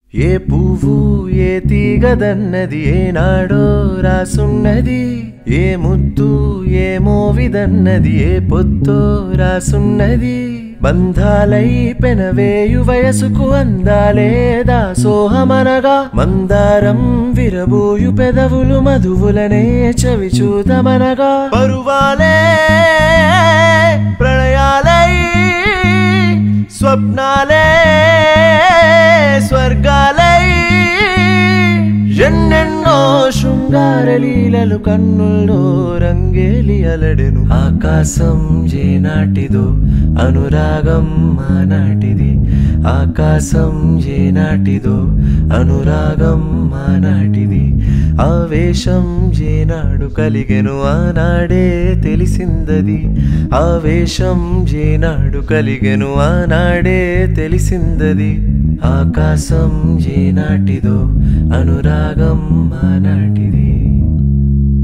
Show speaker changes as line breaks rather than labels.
ఏ పువ్వు ఏ తీగదన్నది ఏనాడో రాసున్నది ఏ ముద్దు ఏ మోవిదన్నది ఏ పొద్దో రాసున్నది బంధాలై పెనవేయు వయసుకు అందాలే దాసోహమనగా మందారం విరబోయు పెదవులు మధువులనే చవి చూతమనగా పరువాలే ప్రణయాలై స్వప్నాలే స్వర్గాలై ఎన్నెన్నో శృంగార లీలలు కన్నుల్లో రంగేలి అలడెను ఆకాశం ఏనాటిదో అనురాగం మానాటిది ఆకాశం ఏనాటిదో అనురాగం మానాటిది ఆవేశం ఏనాడు కలిగెను ఆనాడే తెలిసిందది ఆవేశం ఏనాడు కలిగెను ఆనాడే తెలిసిందది ఆకాశం ఏనాటిదో అనురాగం మానాటిది